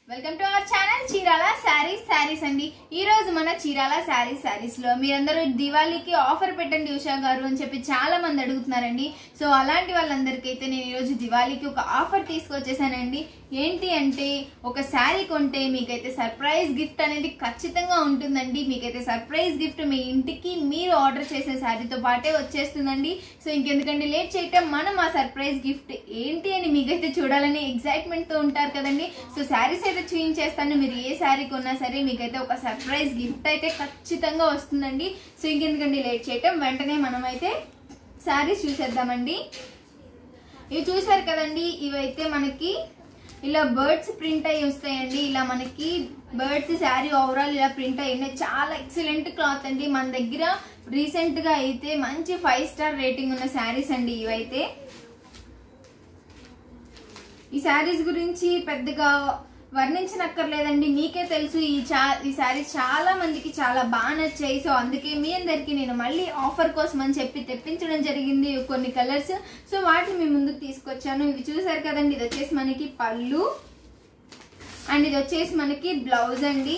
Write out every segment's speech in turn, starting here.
welcome to our channel Chirala saris saris అండి ఈ రోజు మన చీరాల శారీస్ శారీస్ లో మీరందరూ దివాళీకి ఆఫర్ పెట్టండి ఉషా గారు అని చెప్పి చాలా మంది అడుగుతున్నారండి సో అలాంటి వాళ్ళందరికీ అయితే నేను ఈరోజు దివాళీకి ఒక ఆఫర్ తీసుకొచ్చేసానండి ఏంటి అంటే ఒక శారీ కొంటే మీకైతే సర్ప్రైజ్ గిఫ్ట్ అనేది ఖచ్చితంగా ఉంటుందండి మీకైతే సర్ప్రైజ్ గిఫ్ట్ మీ ఇంటికి మీరు ఆర్డర్ చేసిన శారీతో పాటే వచ్చేస్తుందండి సో ఇంకెందుకండి లేట్ చేయటం మనం ఆ సర్ప్రైజ్ గిఫ్ట్ ఏంటి అని మీకైతే చూడాలని ఎగ్జైట్మెంట్ తో ఉంటారు కదండి సో శారీస్ అయితే చూపించేస్తాను మీరు ఏ శారీ కొన్నా సరే మీకైతే ఒక సర్ప్రైజ్ గిఫ్ట్ అయితే ఖచ్చితంగా వస్తుందండి సో ఇంకెందుకండి లేట్ చేయటం వెంటనే మనం అయితే శారీస్ చూసేద్దామండి ఇవి చూసారు కదండి ఇవైతే మనకి ఇలా బర్డ్స్ ప్రింట్ అయ్యి వస్తాయండి ఇలా మనకి బర్డ్స్ శారీ ఓవరాల్ ఇలా ప్రింట్ అయ్యి ఉన్నాయి చాలా ఎక్సలెంట్ క్లాత్ అండి మన దగ్గర రీసెంట్ గా అయితే మంచి ఫైవ్ స్టార్ రేటింగ్ ఉన్న శారీస్ అండి ఇవైతే ఈ శారీస్ గురించి పెద్దగా వర్ణించనక్కర్లేదండి మీకే తెలుసు ఈ చా ఈ శారీస్ చాలా మందికి చాలా బాగా నచ్చాయి సో అందుకే మీ అందరికి నేను మళ్ళీ ఆఫర్ కోసం అని చెప్పి తెప్పించడం జరిగింది కొన్ని కలర్స్ సో వాటిని మీ ముందుకు తీసుకొచ్చాను ఇవి చూసారు కదండి ఇది వచ్చేసి మనకి పళ్ళు అండ్ ఇది వచ్చేసి మనకి బ్లౌజ్ అండి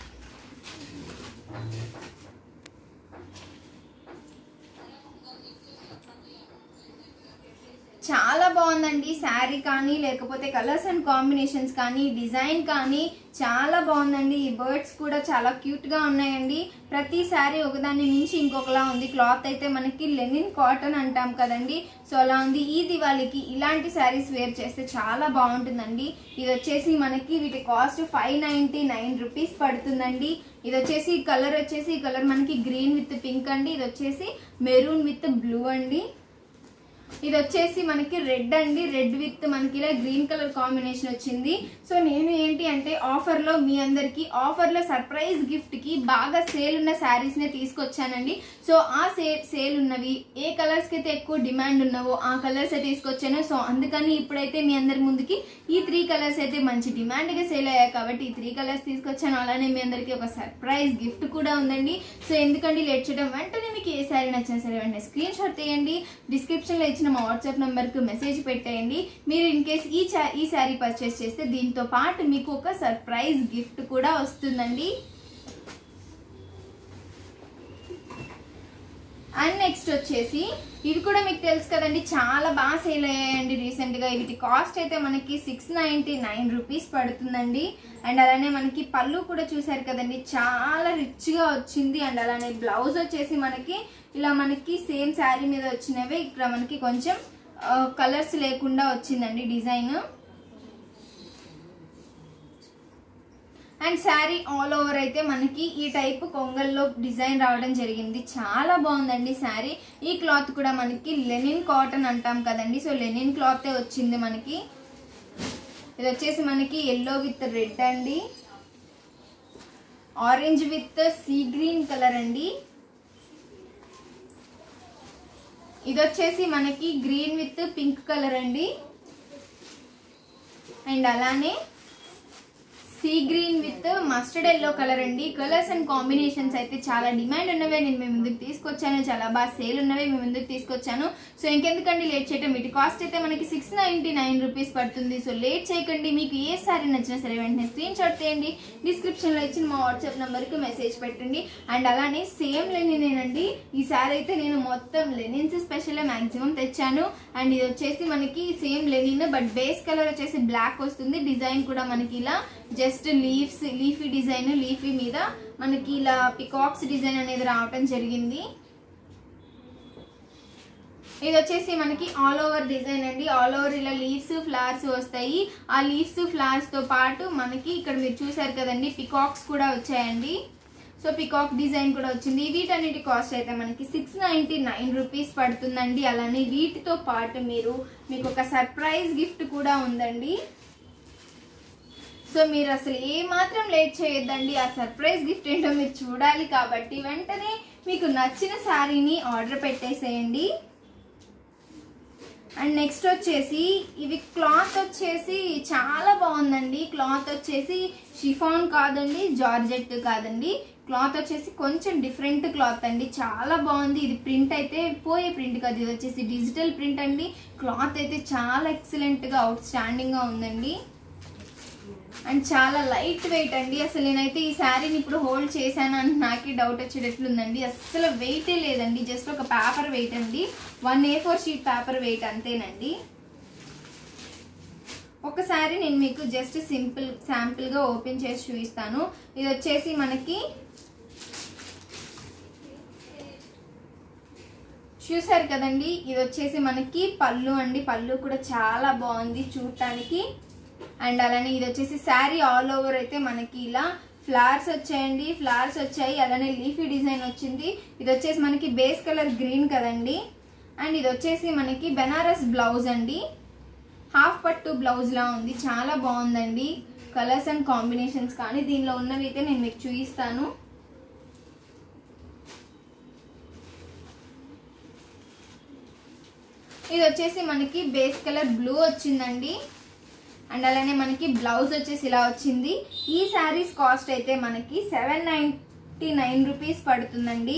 చాలా బాగుందండి శారీ కానీ లేకపోతే కలర్స్ అండ్ కాంబినేషన్స్ కానీ డిజైన్ కానీ చాలా బాగుందండి ఈ బర్డ్స్ కూడా చాలా క్యూట్ గా ఉన్నాయండి ప్రతి శారీ ఒకదాని నుంచి ఇంకొకలా ఉంది క్లాత్ అయితే మనకి లెనిన్ కాటన్ అంటాం కదండి సో అలా ఉంది ఈ దివాళీకి ఇలాంటి శారీస్ వేర్ చేస్తే చాలా బాగుంటుందండి ఇది వచ్చేసి మనకి వీటి cost five ninety nine rupees పడుతుందండి ఇది వచ్చేసి కలర్ వచ్చేసి ఈ కలర్ మనకి గ్రీన్ విత్ పింక్ అండి ఇది వచ్చేసి మెరూన్ విత్ బ్లూ అండి ఇది వచ్చేసి మనకి రెడ్ అండి రెడ్ విత్ మనకి ఇలా గ్రీన్ కలర్ కాంబినేషన్ వచ్చింది సో నేను ఏంటి అంటే ఆఫర్ లో మీ అందరికి ఆఫర్ లో సర్ప్రైజ్ గిఫ్ట్ కి బాగా సేల్ ఉన్న శారీస్ నే తీసుకొచ్చానండి సో ఆ సేల్ సేల్ ఉన్నవి ఏ కలర్స్ కి అయితే ఎక్కువ డిమాండ్ ఉన్నావో ఆ కలర్స్ తీసుకొచ్చాను సో అందుకని ఇప్పుడైతే మీ అందరి ముందుకి ఈ త్రీ కలర్స్ అయితే మంచి డిమాండ్ గా సేల్ అయ్యాయి కాబట్టి ఈ త్రీ కలర్స్ తీసుకొచ్చాను అలానే మీ అందరికి ఒక సర్ప్రైజ్ గిఫ్ట్ కూడా ఉందండి సో ఎందుకండి లేట్ చేయడం వెంటనే మీకు ఏ శారీ నచ్చినా సరే వెంటనే స్క్రీన్ షాట్ తీయండి డిస్క్రిప్షన్ లో ఇచ్చిన మా వాట్సాప్ నంబర్ కు మెసేజ్ పెట్టేయండి మీరు ఇన్ కేస్ ఈ చా ఈ శారీ పర్చేస్ చేస్తే దీంతో పాటు మీకు ఒక సర్ప్రైజ్ గిఫ్ట్ కూడా వస్తుందండి అండ్ నెక్స్ట్ వచ్చేసి ఇవి కూడా మీకు తెలుసు కదండి చాలా బాగా సేల్ అయ్యాయండి రీసెంట్ గా వీటి కాస్ట్ అయితే మనకి సిక్స్ నైన్టీ నైన్ రూపీస్ పడుతుందండి అండ్ అలానే మనకి పళ్ళు కూడా చూసారు కదండి చాలా రిచ్ గా వచ్చింది అండ్ అలానే బ్లౌజ్ వచ్చేసి మనకి ఇలా మనకి సేమ్ శారీ మీద వచ్చినవే ఇక్కడ మనకి కొంచెం కలర్స్ లేకుండా వచ్చిందండి design and sari all over అయితే మనకి ఈ టైప్ కొంగల్లో డిజైన్ రావడం జరిగింది చాలా బాగుందండి శారీ ఈ క్లాత్ కూడా మనకి లెనిన్ కాటన్ అంటాం కదండి సో లెనిన్ క్లాత్ వచ్చింది మనకి ఇది వచ్చేసి మనకి ఎల్లో విత్ రెడ్ అండి orange with sea green colour అండి ఇది వచ్చేసి మనకి గ్రీన్ విత్ పింక్ కలర్ అండి అండ్ అలానే sea green with mustard yellow colour అండి కలర్స్ అండ్ కాంబినేషన్స్ అయితే చాలా డిమాండ్ ఉన్నవే నేను మీ ముందుకు తీసుకొచ్చాను చాలా బాగా సేల్ ఉన్నవే మీ ముందుకు తీసుకొచ్చాను సో ఇంకెందుకండి లేట్ చేయటం వీటి కాస్ట్ అయితే మనకి సిక్స్ నైన్టీ నైన్ రూపీస్ పడుతుంది సో లేట్ చేయకండి మీకు ఏ సారీ నచ్చినా సరే వెంటనే స్క్రీన్ షాట్ తీయండి డిస్క్రిప్షన్ లో ఇచ్చిన మా వాట్సాప్ నంబర్ కి మెసేజ్ పెట్టండి అండ్ అలానే సేమ్ లెనినేనండి ఈ సారీ అయితే నేను మొత్తం లెనిన్స్ స్పెషల్ మాక్సిమం తెచ్చాను అండ్ ఇది వచ్చేసి మనకి same linen but base colour వచ్చేసి బ్లాక్ వస్తుంది డిజైన్ కూడా మనకి ఇలా just leaves leafy design leafy మీద మనకి ఇలా పికాక్స్ డిజైన్ అనేది రావటం జరిగింది ఇది వచ్చేసి మనకి ఆల్ ఓవర్ డిజైన్ అండి ఆల్ ఓవర్ ఇలా లీవ్స్ ఫ్లవర్స్ వస్తాయి ఆ లీవ్స్ ఫ్లవర్స్ తో పాటు మనకి ఇక్కడ మీరు చూసారు కదండి పికాక్స్ కూడా వచ్చాయండి సో పికాక్ డిజైన్ కూడా వచ్చింది వీటన్నిటి కాస్ట్ అయితే మనకి సిక్స్ నైన్టీ నైన్ రూపీస్ పడుతుందండి అలానే వీటితో పాటు మీరు మీకు ఒక సర్ప్రైజ్ గిఫ్ట్ కూడా ఉందండి సో మీరు అసలు ఏ మాత్రం లేట్ చేయొద్దండి ఆ సర్ప్రైజ్ గిఫ్ట్ ఏంటో మీరు చూడాలి కాబట్టి వెంటనే మీకు నచ్చిన శారీని ఆర్డర్ పెట్టేసేయండి అండ్ నెక్స్ట్ వచ్చేసి ఇవి క్లాత్ వచ్చేసి చాలా బాగుందండి క్లాత్ వచ్చేసి షిఫాన్ కాదండి జార్జెట్ కాదండి క్లాత్ వచ్చేసి కొంచెం డిఫరెంట్ క్లాత్ అండి చాలా బాగుంది ఇది ప్రింట్ అయితే పోయే ప్రింట్ కాదు ఇది వచ్చేసి డిజిటల్ ప్రింట్ అండి క్లాత్ అయితే చాలా ఎక్సలెంట్ గా అవుట్ స్టాండింగ్ గా ఉందండి అండ్ చాలా లైట్ వెయిట్ అండి అసలు నేనైతే ఈ శారీని ఇప్పుడు హోల్డ్ చేశాను అని నాకే డౌట్ వచ్చేటట్లుందండి అసలు వెయిటే లేదండి జస్ట్ ఒక పేపర్ వెయిట్ అండి one A four sheet paper weight అంతేనండి ఒకసారి నేను మీకు జస్ట్ సింపుల్ శాంపుల్గా ఓపెన్ చేసి చూపిస్తాను ఇది వచ్చేసి మనకి చూసారు కదండి ఇది వచ్చేసి మనకి పళ్ళు అండి పళ్ళు కూడా చాలా బాగుంది చూడటానికి అండ్ అలానే ఇది వచ్చేసి శారీ ఆల్ ఓవర్ అయితే మనకి ఇలా ఫ్లవర్స్ వచ్చాయండి ఫ్లవర్స్ వచ్చాయి అలానే లీఫీ డిజైన్ వచ్చింది ఇది వచ్చేసి మనకి బేస్ కలర్ గ్రీన్ కదండి అండ్ ఇది వచ్చేసి మనకి బెనారస్ బ్లౌజ్ అండి హాఫ్ పట్టు బ్లౌజ్ లా ఉంది చాలా బాగుందండి కలర్స్ అండ్ కాంబినేషన్స్ కానీ దీనిలో ఉన్నవి అయితే నేను మీకు చూపిస్తాను ఇది వచ్చేసి మనకి బేస్ కలర్ బ్లూ వచ్చిందండి అండ్ అలానే మనకి బ్లౌజ్ వచ్చేసి ఇలా వచ్చింది ఈ శారీస్ కాస్ట్ అయితే మనకి సెవెన్ నైంటీ నైన్ రూపీస్ పడుతుందండి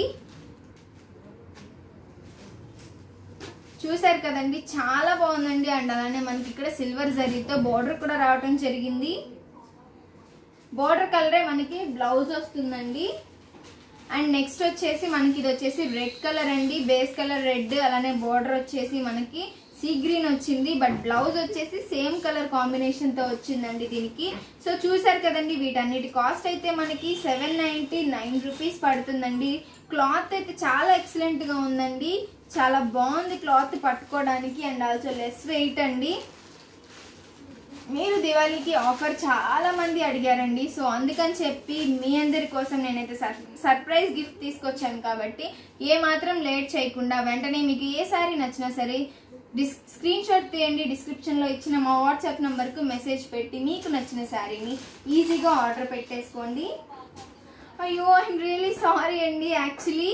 చూసారు కదండి చాలా బాగుందండి అండ్ అలానే మనకి ఇక్కడ సిల్వర్ జరీతో బోర్డర్ కూడా రావటం జరిగింది బోర్డర్ కలరే మనకి బ్లౌజ్ వస్తుందండి అండ్ నెక్స్ట్ వచ్చేసి మనకి ఇది వచ్చేసి రెడ్ కలర్ అండి బేస్ కలర్ రెడ్ అలానే బోర్డర్ వచ్చేసి మనకి సీ గ్రీన్ వచ్చింది బట్ బ్లౌజ్ వచ్చేసి సేమ్ కలర్ కాంబినేషన్ తో వచ్చిందండి దీనికి సో చూసారు కదండి వీటన్నిటి కాస్ట్ అయితే మనకి సెవెన్ నైన్టీ నైన్ రూపీస్ పడుతుందండి క్లాత్ అయితే చాలా ఎక్సలెంట్ గా ఉందండి చాలా బాగుంది క్లాత్ పట్టుకోవడానికి అండ్ ఆల్సో లెస్ వెయిట్ అండి మీరు దివాళీకి ఆఫర్ చాలా మంది అడిగారండి సో అందుకని చెప్పి మీ అందరి కోసం నేనైతే సర్ సర్ప్రైజ్ గిఫ్ట్ తీసుకొచ్చాను కాబట్టి ఏ మాత్రం లేట్ చేయకుండా వెంటనే మీకు ఏ సారీ నచ్చినా సరే డిస్ స్క్రీన్ షాట్ తీయండి డిస్క్రిప్షన్లో ఇచ్చిన మా వాట్సాప్ నెంబర్కు మెసేజ్ పెట్టి మీకు నచ్చిన శారీని ఈజీగా ఆర్డర్ పెట్టేసుకోండి అయ్యో ఐఎమ్ రియలీ సారీ అండి యాక్చువల్లీ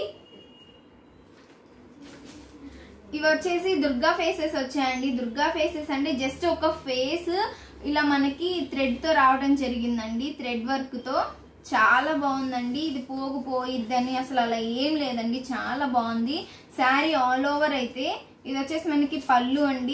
ఇవి వచ్చేసి దుర్గా ఫేసెస్ వచ్చాయండి దుర్గా ఫేసెస్ అంటే జస్ట్ ఒక ఫేస్ ఇలా మనకి థ్రెడ్ తో రావడం జరిగిందండి థ్రెడ్ వర్క్ తో చాలా బాగుందండి ఇది పోగు పోయిద్దని అసలు అలా ఏం లేదండి చాలా బాగుంది శారీ ఆల్ ఓవర్ అయితే ఇది వచ్చేసి మనకి పళ్ళు అండి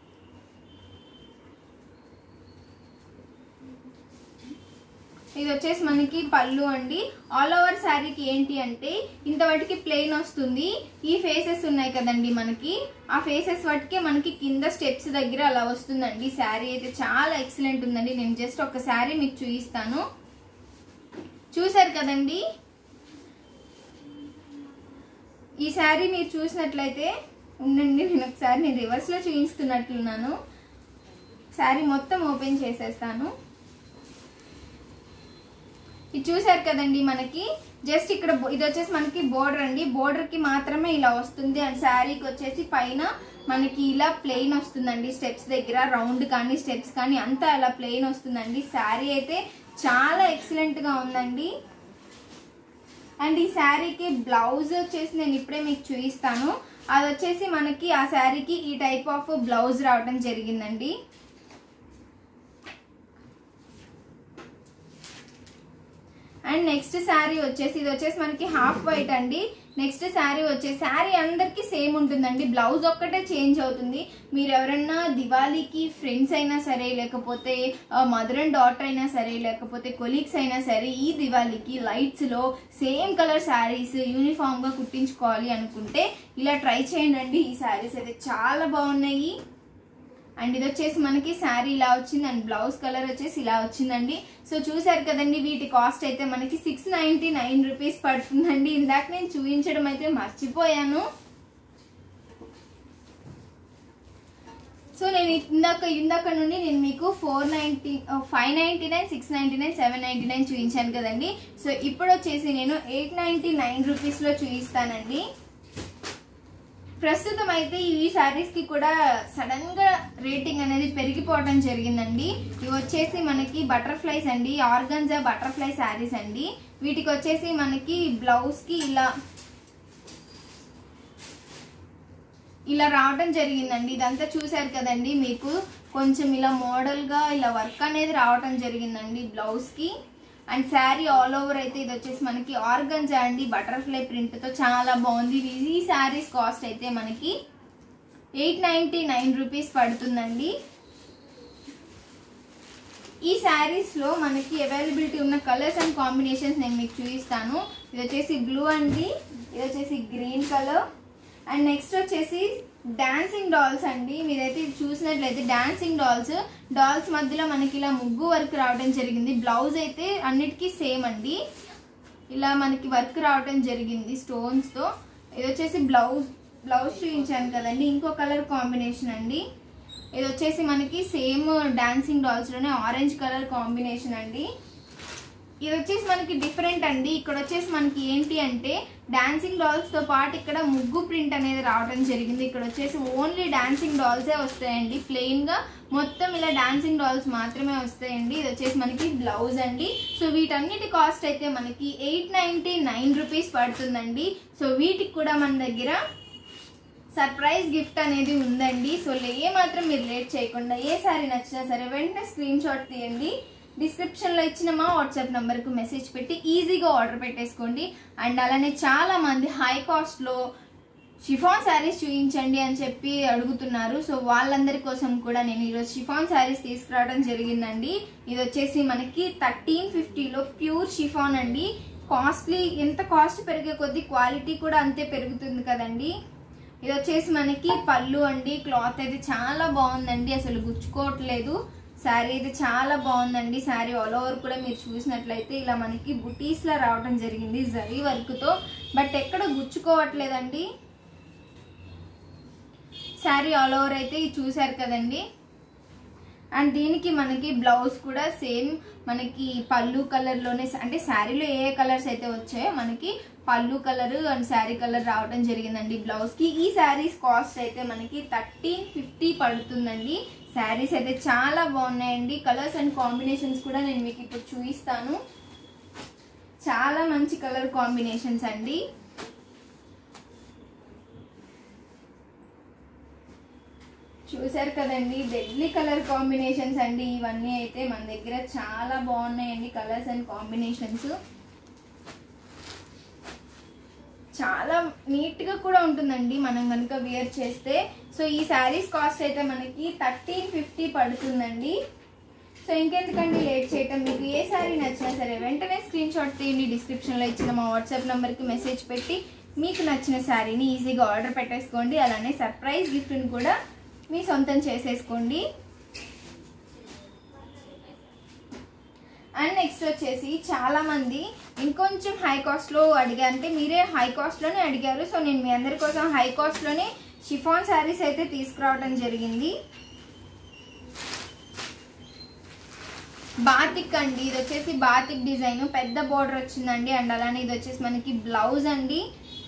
ఇది వచ్చేసి మనకి పళ్ళు అండి ఆల్ ఓవర్ శారీకి ఏంటి అంటే ఇంత వాటికి ప్లెయిన్ వస్తుంది ఈ ఫేసెస్ ఉన్నాయి కదండి మనకి ఆ ఫేసెస్ వాటికి మనకి కింద స్టెప్స్ దగ్గర అలా వస్తుందండి శారీ అయితే చాలా ఎక్సలెంట్ ఉందండి నేను జస్ట్ ఒక శారీ మీకు చూపిస్తాను చూసారు కదండి ఈ శారీ మీరు చూసినట్లయితే ఉండండి నేను ఒకసారి నేను రివర్స్లో చూపిస్తున్నట్లున్నాను శారీ మొత్తం ఓపెన్ చేసేస్తాను ఇది చూసారు కదండి మనకి జస్ట్ ఇక్కడ బో- ఇది వచ్చేసి మనకి బోర్డర్ అండి బోర్డర్ కి మాత్రమే ఇలా వస్తుంది అండ్ శారీకి వచ్చేసి పైన మనకి ఇలా ప్లెయిన్ వస్తుందండి స్టెప్స్ దగ్గర రౌండ్ కానీ స్టెప్స్ కానీ అంతా ఇలా ప్లెయిన్ వస్తుందండి శారీ అయితే చాలా ఎక్సలెంట్ గా ఉందండి అండ్ ఈ శారీకి బ్లౌజ్ వచ్చేసి నేను ఇప్పుడే మీకు చూపిస్తాను అది వచ్చేసి మనకి ఆ శారీకి ఈ టైప్ ఆఫ్ బ్లౌజ్ రావడం జరిగిందండి అండ్ నెక్స్ట్ శారీ వచ్చేసి ఇది వచ్చేసి మనకి హాఫ్ వైట్ అండి నెక్స్ట్ శారీ వచ్చేసి శారీ అందరికి సేమ్ ఉంటుందండి బ్లౌజ్ ఒక్కటే చేంజ్ అవుతుంది మీరు ఎవరన్నా దివాళీకి ఫ్రెండ్స్ అయినా సరే లేకపోతే మదర్ అండ్ డాటర్ అయినా సరే లేకపోతే కొలీగ్స్ అయినా సరే ఈ దివాళీకి లైట్స్ లో సేమ్ కలర్ శారీస్ యూనిఫామ్ గా కుట్టించుకోవాలి అనుకుంటే ఇలా ట్రై చేయండి ఈ శారీస్ అయితే చాలా బాగున్నాయి అండ్ ఇది వచ్చేసి మనకి శారీ ఇలా వచ్చింది అండ్ బ్లౌజ్ కలర్ వచ్చేసి ఇలా వచ్చిందండి సో చూసారు కదండి వీటి కాస్ట్ అయితే మనకి సిక్స్ నైన్టీ నైన్ రూపీస్ పడుతుందండి ఇందాక నేను చూపించడం అయితే మర్చిపోయాను సో నేను ఇందాక ఇందాక నుండి నేను మీకు four ninety five ninety nine six ninety nine seven ninety nine చూపించాను కదండి సో ఇప్పుడు వచ్చేసి నేను ఎయిట్ నైంటీ నైన్ రూపీస్లో చూపిస్తానండి ప్రస్తుతం అయితే ఈ శారీస్ కి కూడా సడన్ గా రేటింగ్ అనేది పెరిగిపోవడం జరిగిందండి ఇవి వచ్చేసి మనకి బటర్ఫ్లైస్ అండి ఆర్గన్జా బటర్ఫ్లై శారీస్ అండి వీటికి వచ్చేసి మనకి బ్లౌజ్ కి ఇలా ఇలా రావడం జరిగిందండి ఇదంతా చూసారు కదండి మీకు కొంచెం ఇలా మోడల్ గా ఇలా వర్క్ అనేది రావడం జరిగిందండి బ్లౌజ్ కి అండ్ శారీ ఆల్ ఓవర్ అయితే ఇది వచ్చేసి మనకి ఆర్గంజా అండి బటర్ఫ్లై ప్రింట్ తో చాలా బాగుంది ఇది- ఈ శారీస్ కాస్ట్ అయితే మనకి ఎయిట్ నైంటీ నైన్ రూపీస్ పడుతుందండి ఈ శారీస్లో మనకి అవైలబిలిటీ ఉన్న కలర్స్ అండ్ కాంబినేషన్స్ నేను మీకు చూపిస్తాను ఇది వచ్చేసి బ్లూ అండి ఇది వచ్చేసి గ్రీన్ కలర్ అండ్ నెక్స్ట్ వచ్చేసి డాన్సింగ్ డాల్స్ అండి మీరైతే ఇది చూసినట్లయితే డాన్సింగ్ డాల్స్ డాల్స్ మధ్యలో మనకి ఇలా ముగ్గు వర్క్ రావడం జరిగింది బ్లౌజ్ అయితే అన్నిటికీ సేమ్ అండి ఇలా మనకి వర్క్ రావడం జరిగింది స్టోన్స్తో ఇది వచ్చేసి బ్లౌజ్ బ్లౌజ్ చూపించాను కదండి ఇంకో కలర్ కాంబినేషన్ అండి ఇది వచ్చేసి మనకి సేమ్ డాన్సింగ్ డాల్స్లోనే ఆరెంజ్ కలర్ కాంబినేషన్ అండి ఇది వచ్చేసి మనకి డిఫరెంట్ అండి ఇక్కడ వచ్చేసి మనకి ఏంటి అంటే డాన్సింగ్ డాల్స్ తో పాటు ఇక్కడ ముగ్గు ప్రింట్ అనేది రావడం జరిగింది ఇక్కడ వచ్చేసి ఓన్లీ డాన్సింగ్ డాల్సే వస్తాయండి ప్లెయిన్ గా మొత్తం ఇలా డాన్సింగ్ డాల్స్ మాత్రమే వస్తాయండి ఇది వచ్చేసి మనకి బ్లౌజ్ అండి సో వీటన్నిటి కాస్ట్ అయితే మనకి ఎయిట్ నైన్టీ నైన్ రూపీస్ పడుతుందండి సో వీటికి కూడా మన దగ్గర సర్ప్రైజ్ గిఫ్ట్ అనేది ఉందండి సో ఏ మాత్రం మీరు లేట్ చేయకుండా ఏ సారీ నచ్చినా సరే వెంటనే స్క్రీన్ షాట్ తీయండి డిస్క్రిప్షన్లో ఇచ్చిన మా వాట్సాప్ నెంబర్కు మెసేజ్ పెట్టి ఈజీగా ఆర్డర్ పెట్టేసుకోండి అండ్ అలానే చాలా మంది హై కాస్ట్లో షిఫాన్ శారీస్ చూపించండి అని చెప్పి అడుగుతున్నారు సో వాళ్ళందరి కోసం కూడా నేను ఈరోజు షిఫాన్ శారీస్ తీసుకురావడం జరిగిందండి ఇది వచ్చేసి మనకి థర్టీన్ ఫిఫ్టీలో ప్యూర్ షిఫాన్ అండి కాస్ట్లీ ఎంత కాస్ట్ పెరిగే కొద్దీ క్వాలిటీ కూడా అంతే పెరుగుతుంది కదండి ఇది వచ్చేసి మనకి పళ్ళు అండి క్లాత్ అయితే చాలా బాగుందండి అసలు గుచ్చుకోవట్లేదు శారీ అయితే చాలా బాగుందండి శారీ ఆల్ ఓవర్ కూడా మీరు చూసినట్లయితే ఇలా మనకి బుటీస్ లా రావడం జరిగింది జరీ వర్క్ తో బట్ ఎక్కడ గుచ్చుకోవట్లేదండి శారీ ఆల్ ఓవర్ అయితే ఇది చూసారు కదండి అండ్ దీనికి మనకి బ్లౌజ్ కూడా సేమ్ మనకి పళ్ళు కలర్లోనే అంటే శారీలో ఏ ఏ కలర్స్ అయితే వచ్చాయో మనకి పళ్ళు కలర్ అండ్ శారీ కలర్ రావడం జరిగిందండి బ్లౌజ్కి ఈ శారీస్ కాస్ట్ అయితే మనకి థర్టీన్ ఫిఫ్టీ పడుతుందండి శారీస్ అయితే చాలా బాగున్నాయండి కలర్స్ అండ్ కాంబినేషన్స్ కూడా నేను మీకు ఇప్పుడు చూపిస్తాను చాలా మంచి కలర్ కాంబినేషన్స్ అండి చూసారు కదండి డెడ్లీ కలర్ కాంబినేషన్స్ అండి ఇవన్నీ అయితే మన దగ్గర చాలా బాగున్నాయండి కలర్స్ అండ్ కాంబినేషన్స్ చాలా నీట్గా కూడా ఉంటుందండి మనం కనుక వేర్ చేస్తే సో ఈ శారీస్ కాస్ట్ అయితే మనకి థర్టీన్ ఫిఫ్టీ పడుతుందండి సో ఇంకెందుకండి లేట్ చేయటం మీకు ఏ శారీ నచ్చినా సరే వెంటనే స్క్రీన్ షాట్ తీయండి డిస్క్రిప్షన్లో ఇచ్చిన మా వాట్సాప్ నెంబర్కి మెసేజ్ పెట్టి మీకు నచ్చిన శారీని ఈజీగా ఆర్డర్ పెట్టేసుకోండి అలానే సర్ప్రైజ్ గిఫ్ట్ని కూడా మీ సొంతం చేసేసుకోండి అండ్ నెక్స్ట్ వచ్చేసి చాలా మంది ఇంకొంచెం హై కాస్ట్లో అడిగారు అంటే మీరే హై కాస్ట్లోనే అడిగారు సో నేను మీ అందరి కోసం హై కాస్ట్లోనే షిఫాన్ శారీస్ అయితే తీసుకురావడం జరిగింది బాతిక్ అండి ఇది వచ్చేసి బాతిక్ డిజైన్ పెద్ద బోర్డర్ వచ్చిందండి అండ్ అలానే ఇది వచ్చేసి మనకి బ్లౌజ్ అండి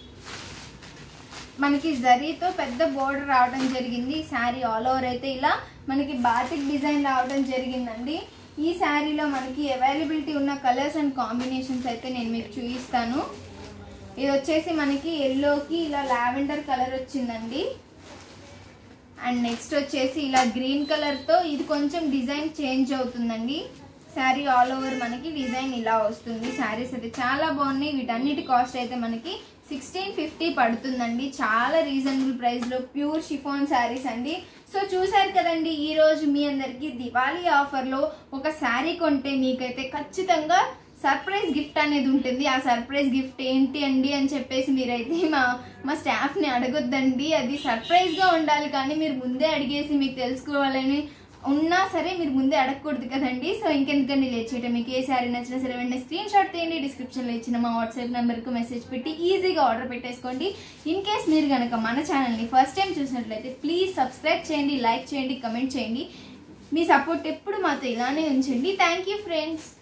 మనకి జరీతో పెద్ద బోర్డర్ రావడం జరిగింది ఈ శారీ ఆల్ ఓవర్ అయితే ఇలా మనకి బాతిక్ డిజైన్ రావడం జరిగిందండి ఈ శారీలో మనకి అవైలబిలిటీ ఉన్న కలర్స్ అండ్ కాంబినేషన్స్ అయితే నేను మీకు చూపిస్తాను ఇది వచ్చేసి మనకి ఎల్లోకి ఇలా లావెండర్ కలర్ వచ్చిందండి అండ్ నెక్స్ట్ వచ్చేసి ఇలా గ్రీన్ కలర్తో ఇది కొంచెం డిజైన్ చేంజ్ అవుతుందండి శారీ ఆల్ ఓవర్ మనకి డిజైన్ ఇలా వస్తుంది శారీస్ అయితే చాలా బాగున్నాయి వీటన్నిటి కాస్ట్ అయితే మనకి సిక్స్టీన్ ఫిఫ్టీ పడుతుందండి చాలా రీజనబుల్ ప్రైస్లో ప్యూర్ షిఫాన్ శారీస్ అండి సో చూసారు కదండి ఈ రోజు మీ అందరికి దివాళీ ఆఫర్లో ఒక శారీ కొంటే మీకైతే ఖచ్చితంగా సర్ప్రైజ్ గిఫ్ట్ అనేది ఉంటుంది ఆ సర్ప్రైజ్ గిఫ్ట్ ఏంటి అండి అని చెప్పేసి మీరైతే మా మా స్టాఫ్ని అడగొద్దండి అది సర్ప్రైజ్గా ఉండాలి కానీ మీరు ముందే అడిగేసి మీకు తెలుసుకోవాలని ఉన్నా సరే మీరు ముందే అడగకూడదు కదండి సో ఇంకెందుకండి లేట్ చేయటం మీకు ఏ శారీ నచ్చినా సరే వెంటనే స్క్రీన్ షాట్ తీయండి డిస్క్రిప్షన్లో ఇచ్చిన మా వాట్సాప్ నెంబర్కి మెసేజ్ పెట్టి ఈజీగా ఆర్డర్ పెట్టేసుకోండి ఇన్ కేస్ మీరు కనుక మన ఛానల్ని ఫస్ట్ టైం చూసినట్లయితే ప్లీజ్ సబ్స్క్రైబ్ చేయండి లైక్ చేయండి కమెంట్ చేయండి మీ సపోర్ట్ ఎప్పుడు మాతో ఇలానే ఉంచండి థ్యాంక్ యూ ఫ్రెండ్స్